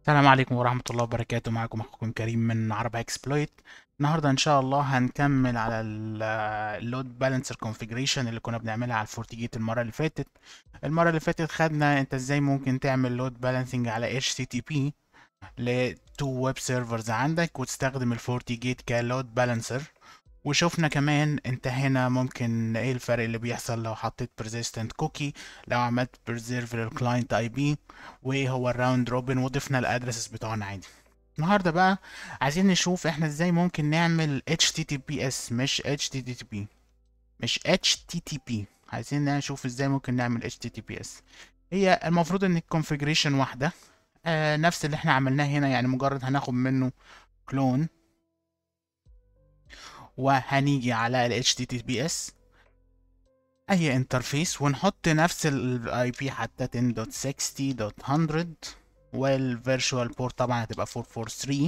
السلام عليكم ورحمة الله وبركاته معكم أخوكم كريم من عرب اكسبلويت النهاردة إن شاء الله هنكمل على اللود بالانسر كونفيجريشن اللي كنا بنعملها على الفورتيجيت المرة اللي فاتت المرة اللي فاتت خدنا أنت إزاي ممكن تعمل لود بالانسنج على HTTP ل تو ويب سيرفرز عندك وتستخدم الفورتيجيت كلود بالانسر وشوفنا كمان انت هنا ممكن ايه الفرق اللي بيحصل لو حطيت persistent كوكي لو عملت preserve للكلاينت اي بي وايه هو الراوند روبن وضفنا الادرسز بتوعنا عادي النهارده بقى عايزين نشوف احنا ازاي ممكن نعمل HTTPS مش HTTP مش HTTP عايزين نشوف ازاي ممكن نعمل HTTPS هي المفروض ان الكونفيجريشن واحده آه نفس اللي احنا عملناه هنا يعني مجرد هناخد منه كلون وهنيجي على ال HTTPS اي انترفيس ونحط نفس الاي بي حتى 10.60.100 والفيرتشوال بورت طبعا هتبقى 443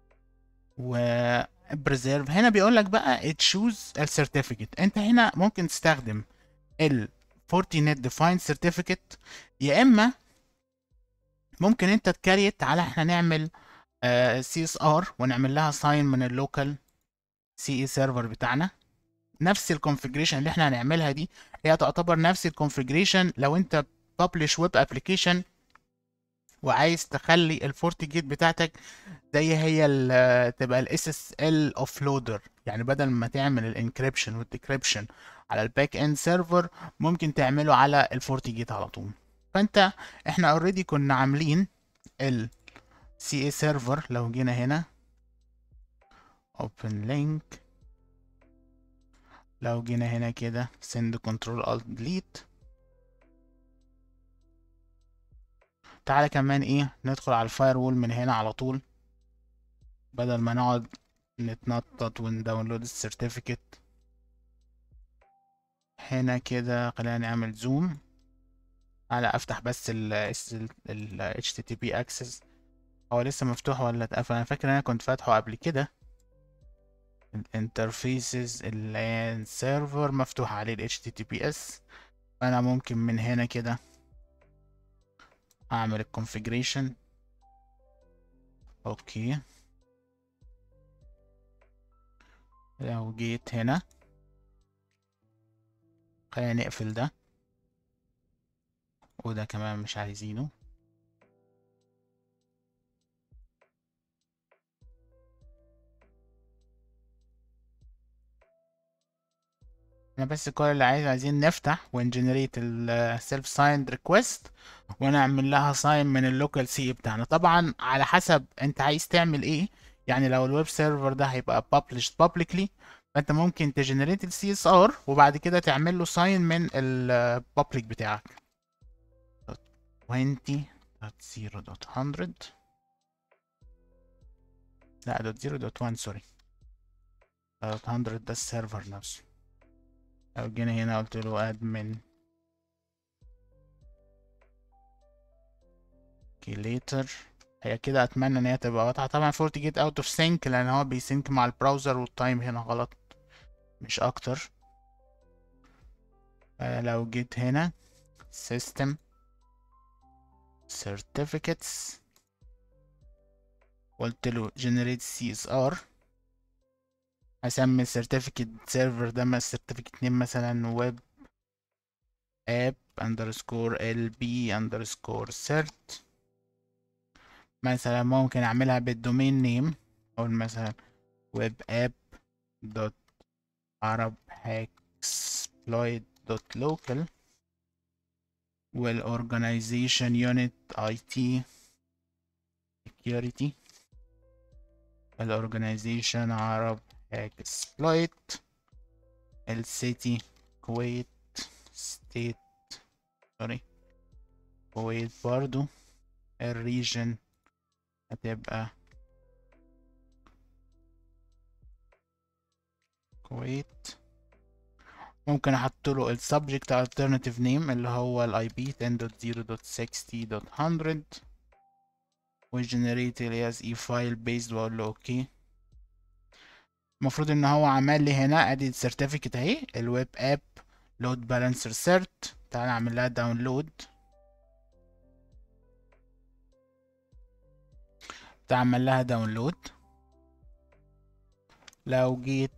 و بريزيرف هنا بيقول لك بقى تشوز السيرتيفيكت انت هنا ممكن تستخدم ال فورتينت ديفايند سيرتيفيكت يا اما ممكن انت تكريت على احنا نعمل سي اس ار ونعمل لها ساين من اللوكال سي اي سيرفر بتاعنا نفس الكونفيجريشن اللي احنا هنعملها دي هي تعتبر نفس الكونفيجريشن لو انت ببلش ويب ابلكيشن وعايز تخلي الفورتي جيت بتاعتك زي هي تبقى الاس اس ال اوف لودر يعني بدل ما تعمل الانكريبشن والديكريبشن على الباك اند سيرفر ممكن تعمله على الفورتي جيت على طول فانت احنا اوريدي كنا عاملين ال سي اي سيرفر لو جينا هنا open link لو جينا هنا كده send control alt delete تعالى كمان ايه ندخل على الفاير من هنا على طول بدل ما نقعد نتنطط ونداونلود السيرتيفيكت هنا كده خلينا نعمل زوم على افتح بس ال ال HTTP access هو لسه مفتوح ولا اتقفل انا فاكر انا كنت فاتحه قبل كده الانترفيسز اللان سيرفر مفتوح عليه ال HTTPS فانا ممكن من هنا كده اعمل الكونفيجريشن اوكي لو جيت هنا خلينا نقفل ده وده كمان مش عايزينه انا بس كل اللي عايز عايزين نفتح ونجنريت السيلف سايند ريكويست ونعمل لها ساين من اللوكال سي بتاعنا طبعا على حسب انت عايز تعمل ايه يعني لو الويب سيرفر ده هيبقى published publicly فانت ممكن تجنريت السي اس ار وبعد كده تعمل له ساين من البابليك بتاعك 20.0.100 لا دوت 0 دوت 1 سوري دوت 100 ده السيرفر نفسه لو جينا هنا قلت له admin calculator هي كده اتمنى ان هي تبقى واضحه طبعا فورتي جيت اوت اوف سينك لان هو بيسينك مع البراوزر والتايم هنا غلط مش اكتر لو جيت هنا system certificates قلت له generate CSR هسمي السيرتيفيكت سيرفر ده السيرتيفيكت نيم مثلا ويب اب اندرسكور ال بي اندرسكور سيرت مثلا ممكن اعملها بالدومين نيم اقول مثلا ويب اب دوت عرب هاكسبلويد دوت لوكال والاورجنايزيشن يونت اي تي security الاورجنايزيشن عرب exploit السيتي كويت ستيت سوري كويت برضو الريجن هتبقى كويت ممكن احط له السبجكت alternative name اللي هو الاي بي 10.0.60.100 وجنريت الياس اي فايل بيزد واقول له اوكي المفروض ان هو عمل لي هنا ادي السيرتيفيكت اهي الويب اب لود بالانسر سيرت تعال اعمل لها داونلود تعمل لها داونلود لو جيت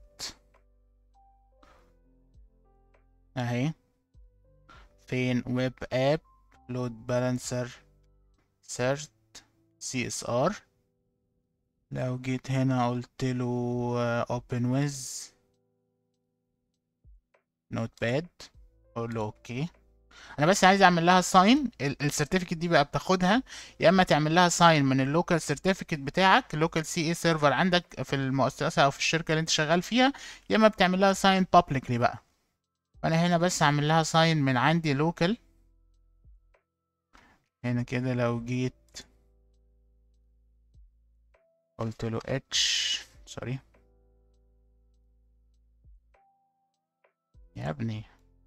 اهي فين ويب اب لود بالانسر سيرت سي اس ار لو جيت هنا قلت له اوبن ويز نوت باد اقول له اوكي انا بس عايز اعمل لها ساين السيرتيفيكت دي بقى بتاخدها يا اما تعمل لها ساين من اللوكال سيرتيفيكت بتاعك اللوكال سي اي سيرفر عندك في المؤسسه او في الشركه اللي انت شغال فيها يا اما بتعمل لها ساين بابليكلي بقى فانا هنا بس هعمل لها ساين من عندي لوكال هنا كده لو جيت قلت له اتش سوري يا ابني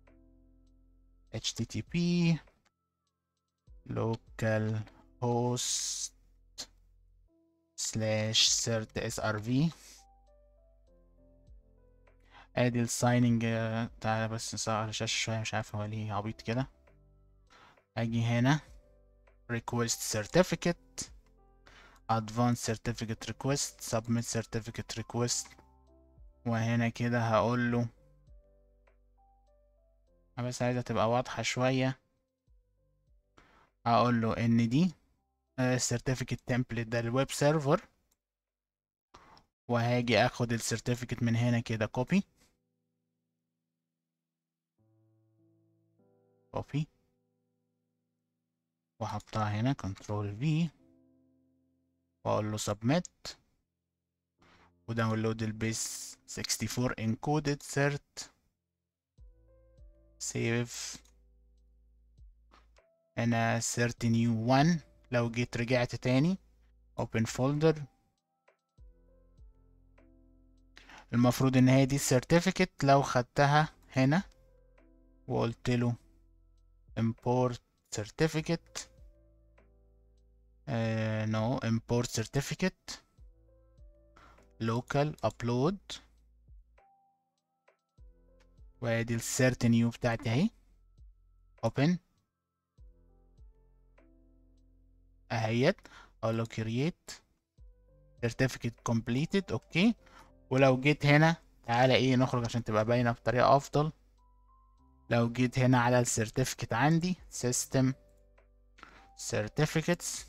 http local host slash cert srv ادي السايننج تعالى بس نصغر الشاشة شوية مش عارف هو ليه عبيط كده اجي هنا request certificate advanced certificate request submit certificate request وهنا كده هقول له أنا بس عايزها تبقى واضحة شوية هقول له ان دي certificate template ده الويب سيرفر وهاجي اخد السيرتيفيكت من هنا كده كوبي كوبي واحطها هنا كنترول في واقول له submit وداونلود البيس 64 encoded cert save هنا cert new 1 لو جيت رجعت تاني open folder المفروض ان هي دي السيرتيفيكت لو خدتها هنا وقلت له import certificate uh, no import certificate local upload وادي السيرت نيو بتاعتي اهي open اهيت اقول له create certificate completed اوكي ولو جيت هنا تعالى ايه نخرج عشان تبقى باينه بطريقه افضل لو جيت هنا على السيرتيفيكت عندي system certificates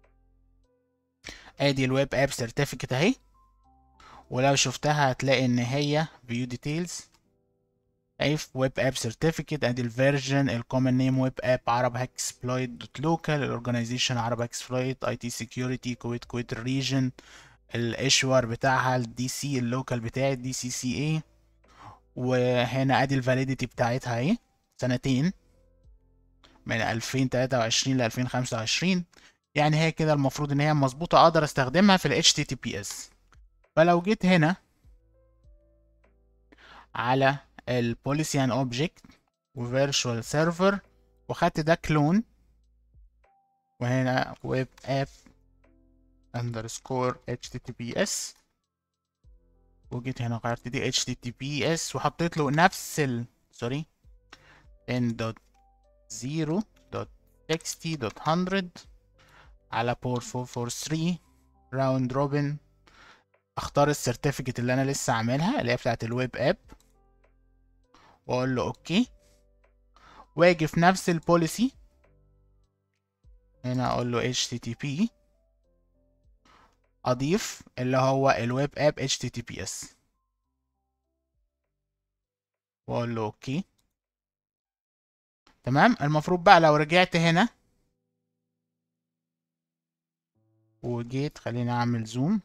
ادي الويب اب سيرتيفيكت اهي ولو شفتها هتلاقي ان هي view details اف ويب اب سيرتيفيكت ادي الفيرجن الكومن نيم ويب اب عرب اكسبلويت دوت لوكال الاورجنايزيشن عرب اكسبلويت اي تي سكيورتي كويت كويت ريجن الاشوار بتاعها الدي سي اللوكال بتاعي الدي سي سي اي وهنا ادي الفاليديتي بتاعتها اهي سنتين من 2023 ل 2025 يعني هي كده المفروض ان هي مظبوطه اقدر استخدمها في ال HTTPS فلو جيت هنا على البوليسي ان اوبجكت وفيرتشوال سيرفر وخدت ده كلون وهنا ويب اب اندرسكور https وجيت هنا غيرت دي https وحطيت له نفس ال سوري n.0.60.100 على port 443 راوند روبن اختار السيرتيفيكت اللي انا لسه عاملها اللي هي بتاعت الويب اب واقول له اوكي واجي في نفس البوليسي هنا اقول له http اضيف اللي هو الويب اب https واقول له اوكي تمام المفروض بقى لو رجعت هنا وجيت خليني اعمل زوم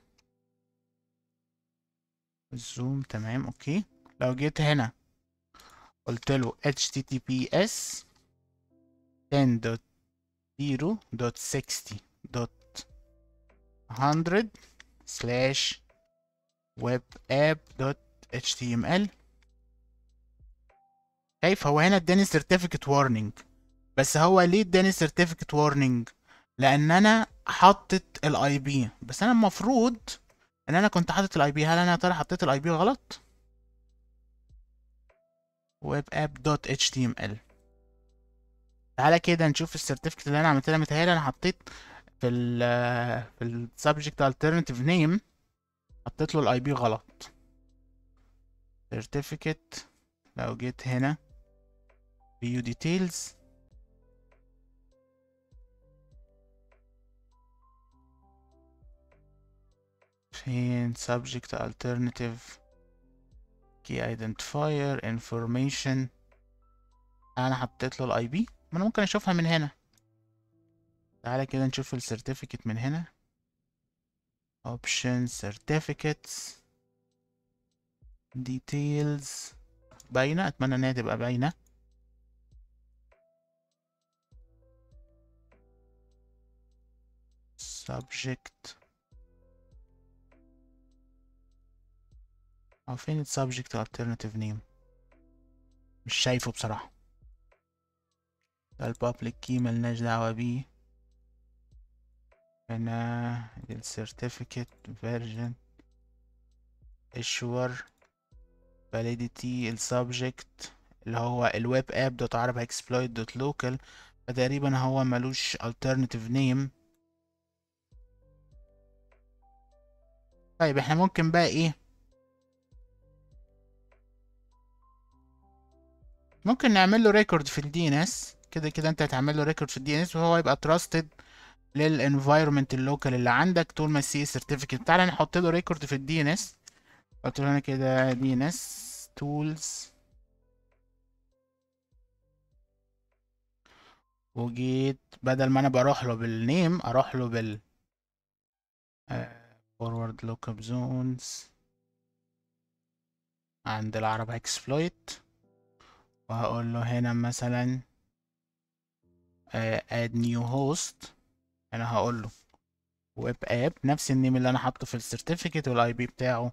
الزوم تمام اوكي لو جيت هنا قلت له https 10.0.60.100 slash webapp.html شايف هو هنا اداني certificate warning بس هو ليه اداني certificate warning لان انا حطت الاي بي بس انا المفروض ان انا كنت حاطط الاي بي هل انا يا ترى حطيت الاي بي غلط webapp.html تعالى كده نشوف السيرتيفيكت اللي انا عملت لها متهيألي انا حطيت في في ال في ال subject alternative name حطيت له الاي بي غلط certificate لو جيت هنا view details فين subject alternative key identifier information انا حطيت له الاي بي ما انا ممكن اشوفها من هنا تعالى كده نشوف السيرتيفيكت من هنا option certificates details باينة اتمنى ان هي تبقى باينة subject او فين ال subject alternative name مش شايفه بصراحة ده ال public key ملناش دعوة بيه هنا ال certificate version issuer validity ال subject اللي هو الويب اب دوت عرب exploit دوت local فتقريبا هو ملوش alternative name طيب احنا ممكن بقى ايه ممكن نعمل له ريكورد في الدي ان اس كده كده انت هتعمل له ريكورد في الدي ان اس وهو يبقى تراستد للانفايرمنت اللوكال اللي عندك طول ما السي سيرتيفيكت تعالى نحط له ريكورد في الدي ان اس قلت له هنا كده دي ان اس تولز وجيت بدل ما انا بروح له بالنيم اروح له بال فورورد لوك اب زونز عند العرب اكسبلويت وهقول له هنا مثلا اد نيو هوست انا هقول له ويب اب نفس النيم اللي انا حاطه في السيرتيفيكت والاي بي بتاعه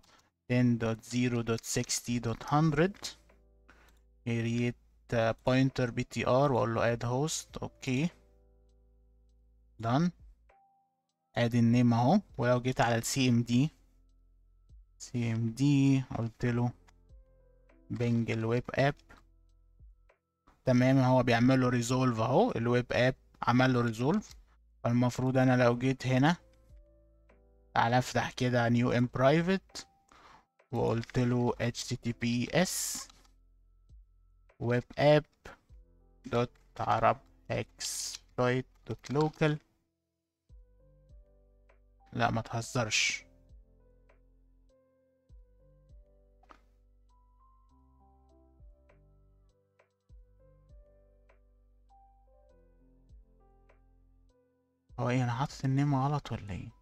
10.0.60.100 create pointer btr واقول له add host اوكي done ادي النيم اهو ولو جيت على السي ام دي سي ام دي قلت له بنج الويب اب تمام هو بيعمل له ريزولف اهو الويب اب عمل له ريزولف فالمفروض انا لو جيت هنا تعالى افتح كده نيو ام برايفت وقلت له https web app dot arab exploit dot local لا ما تهزرش هو ايه انا حاطط النيم غلط ولا ايه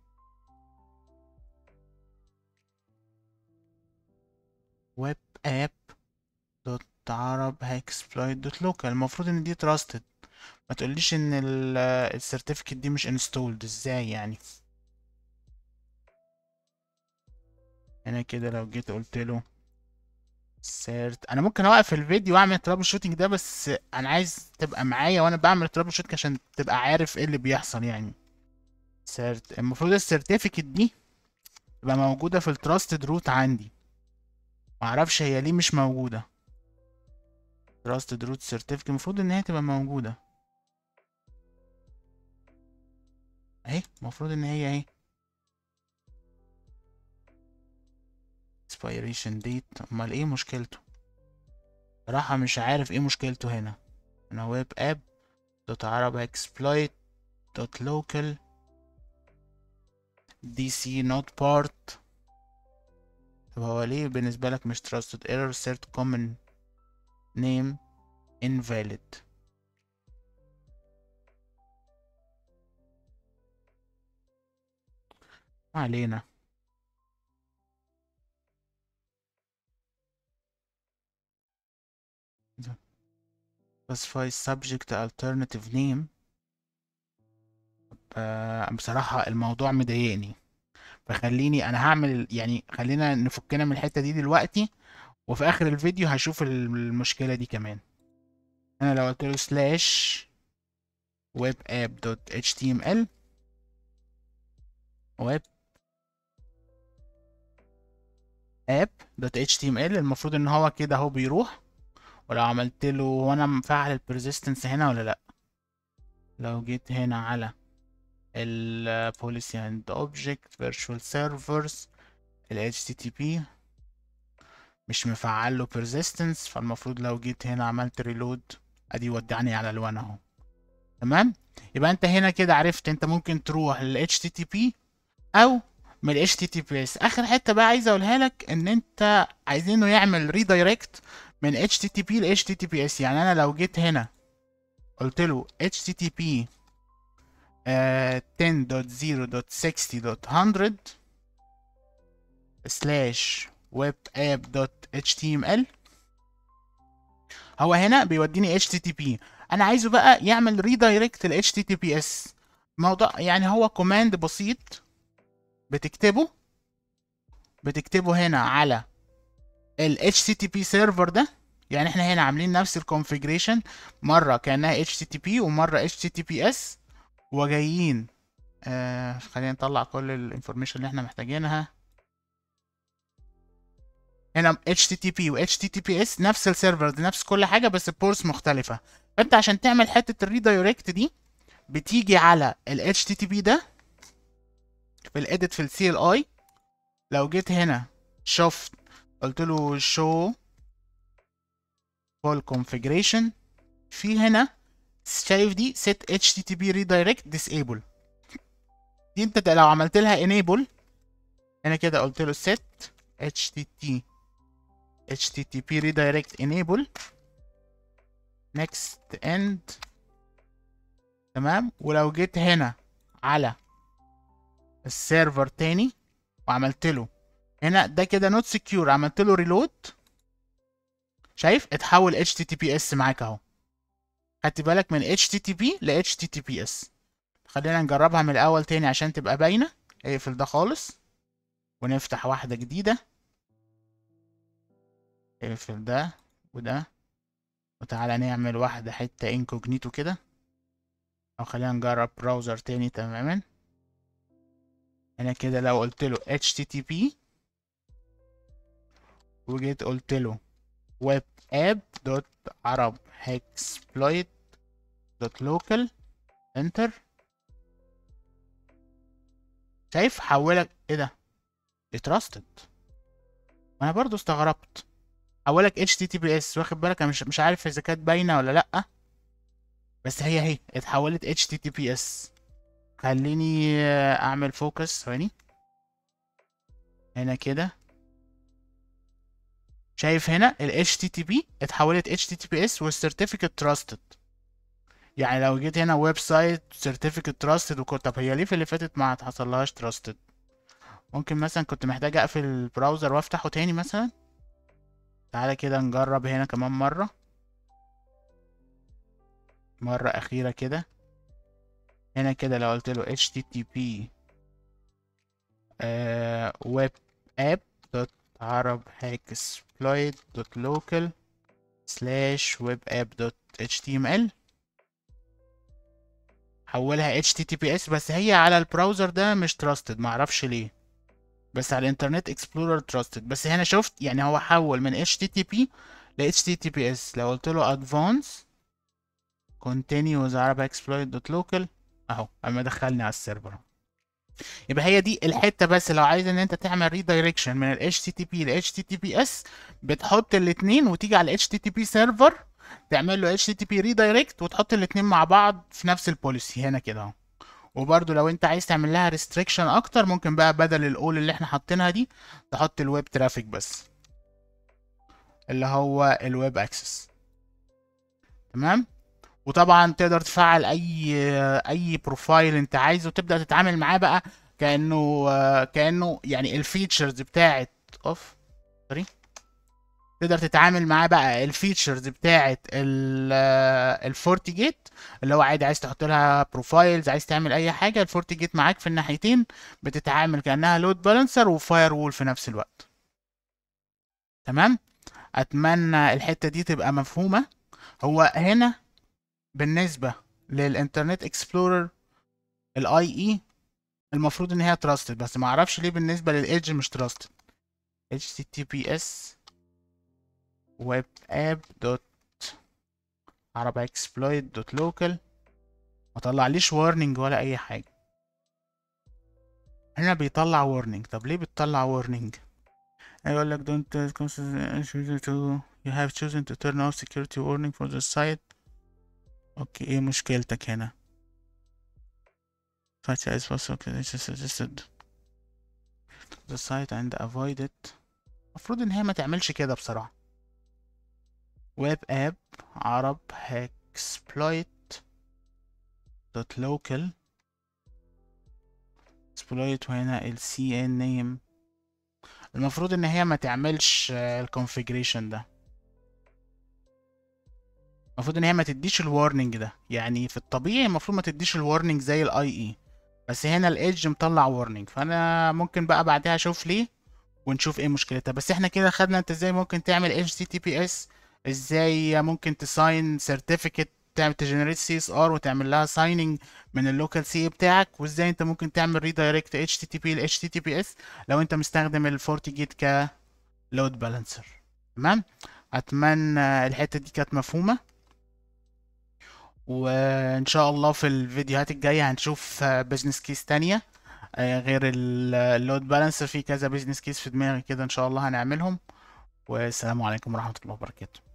ويب اب دوت عرب هاكسبلويت دوت لوكال المفروض ان دي تراستد ما تقوليش ان السيرتيفيكت دي مش انستولد ازاي يعني هنا كده لو جيت قلت له سيرت انا ممكن اوقف الفيديو واعمل ترابل شوتنج ده بس انا عايز تبقى معايا وانا بعمل ترابل شوتنج عشان تبقى عارف ايه اللي بيحصل يعني سيرت المفروض السيرتيفيكت دي تبقى موجودة في التراستد روت عندي معرفش هي ليه مش موجودة تراستد روت سيرتيفيكت المفروض ان هي تبقى موجودة اهي المفروض ان هي اهي expiration date امال ايه مشكلته صراحة مش عارف ايه مشكلته هنا هنا ويب اب دوت عرب exploit دوت local dc not part طب هو ليه بالنسبة لك مش trusted error cert common name invalid ما علينا specify subject alternative name آه بصراحة الموضوع مضايقني فخليني انا هعمل يعني خلينا نفكنا من الحتة دي دلوقتي وفي اخر الفيديو هشوف المشكلة دي كمان انا لو قلت له slash web app dot html web app dot html المفروض ان هو كده اهو بيروح ولو عملت له وانا مفعل البرزيستنس هنا ولا لا لو جيت هنا على ال policy and object virtual servers ال HTTP مش مفعل له persistence فالمفروض لو جيت هنا عملت reload ادي ودعني على الوان اهو تمام يبقى انت هنا كده عرفت انت ممكن تروح لل HTTP او من ال HTTPS اخر حته بقى عايز اقولها لك ان انت عايزينه يعمل redirect من HTTP ل HTTPS يعني انا لو جيت هنا قلت له HTTP uh, 10.0.60.100 slash webapp.html هو هنا بيوديني HTTP انا عايزه بقى يعمل redirect ل HTTPS موضوع يعني هو كوماند بسيط بتكتبه بتكتبه هنا على ال HTTP سيرفر ده يعني احنا هنا عاملين نفس الكونفيجريشن مره كانها HTTP ومره HTTPS وجايين آه خلينا نطلع كل الانفورميشن اللي احنا محتاجينها هنا HTTP و HTTPS نفس السيرفر نفس كل حاجه بس بورس مختلفه فانت عشان تعمل حته الريدايركت دي بتيجي على ال HTTP ده في الايديت في السي ال اي لو جيت هنا شفت قلت له show full configuration في هنا شايف دي set http redirect disable دي انت لو عملت لها enable هنا كده قلت له set http http redirect enable next end تمام ولو جيت هنا على السيرفر تاني وعملت له هنا ده كده نوت سكيور عملت له ريلود شايف اتحول HTTPS معاك اهو خدت بالك من HTTP ل HTTPS خلينا نجربها من الاول تاني عشان تبقى باينه اقفل ده خالص ونفتح واحده جديده اقفل ده وده وتعالى نعمل واحده حته انكوجنيتو كده او خلينا نجرب براوزر تاني تماما هنا كده لو قلت له http وجيت قلت له web app dot arab exploit dot local enter شايف حولك ايه ده اترستد انا برضو استغربت حولك https واخد بالك انا مش مش عارف اذا كانت باينه ولا لا بس هي هي اتحولت https خليني اعمل فوكس ثواني هنا كده شايف هنا ال HTTP اتحولت HTTPS والسيرتيفيكت تراستد يعني لو جيت هنا ويب سايت سيرتيفيكت تراستد وكنت طب هي ليه في اللي فاتت ما حصلهاش تراستد ممكن مثلا كنت محتاج اقفل البراوزر وافتحه تاني مثلا تعالى كده نجرب هنا كمان مرة مرة أخيرة كده هنا كده لو قلت له http uh, web app dot arab exploit dot local slash web app dot html حولها https بس هي على البراوزر ده مش تراستد معرفش ليه بس على الانترنت اكسبلورر تراستد بس هنا شفت يعني هو حول من http ل https لو قلت له advance continuous arab exploit dot local اهو اما دخلني على السيرفر يبقى هي دي الحته بس لو عايز ان انت تعمل ريدايركشن من ال HTTP ل HTTPS بتحط الاثنين وتيجي على ال HTTP سيرفر تعمل له HTTP ريدايركت وتحط الاثنين مع بعض في نفس البوليسي هنا كده اهو وبرده لو انت عايز تعمل لها ريستريكشن اكتر ممكن بقى بدل الاول اللي احنا حاطينها دي تحط الويب ترافيك بس اللي هو الويب اكسس تمام وطبعا تقدر تفعل اي اي بروفايل انت عايزه وتبدا تتعامل معاه بقى كانه كانه يعني الفيتشرز بتاعت اوف سوري تقدر تتعامل معاه بقى الفيتشرز بتاعت الفورتي جيت اللي هو عادي عايز تحط لها بروفايلز عايز تعمل اي حاجه الفورتي جيت معاك في الناحيتين بتتعامل كانها لود بالانسر وفاير وول في نفس الوقت تمام اتمنى الحته دي تبقى مفهومه هو هنا بالنسبة للإنترنت إكسبلورر الأي إي المفروض إن هي تراستد بس ما أعرفش ليه بالنسبة للإيدج مش تراستد https web app dot arab exploit dot local ما طلعليش warning ولا أي حاجة هنا بيطلع warning طب ليه بتطلع warning يقول لك don't choose to you have chosen to turn off security warning for the site اوكي ايه مشكلتك هنا such as possible suggested the site and avoid it المفروض ان هي ما تعملش كده بصراحة web app عرب exploit dot local exploit وهنا ال cn name المفروض ان هي ما تعملش الكونفيجريشن ده المفروض ان هي ما تديش الوارنينج ده يعني في الطبيعي المفروض ما تديش الوارنينج زي الاي اي بس هنا الايدج مطلع وارنينج فانا ممكن بقى بعدها اشوف ليه ونشوف ايه مشكلتها بس احنا كده خدنا انت ازاي ممكن تعمل اتش تي تي بي اس ازاي ممكن تساين سيرتيفيكت تعمل تجنريت سي اس ار وتعمل لها سايننج من اللوكال سي بتاعك وازاي انت ممكن تعمل ريدايركت اتش تي تي بي ل اتش تي تي بي اس لو انت مستخدم ال 40 جيت ك لود بالانسر تمام اتمنى الحته دي كانت مفهومه وان شاء الله في الفيديوهات الجايه هنشوف بزنس كيس تانية غير اللود بالانسر في كذا بزنس كيس في دماغي كده ان شاء الله هنعملهم والسلام عليكم ورحمه الله وبركاته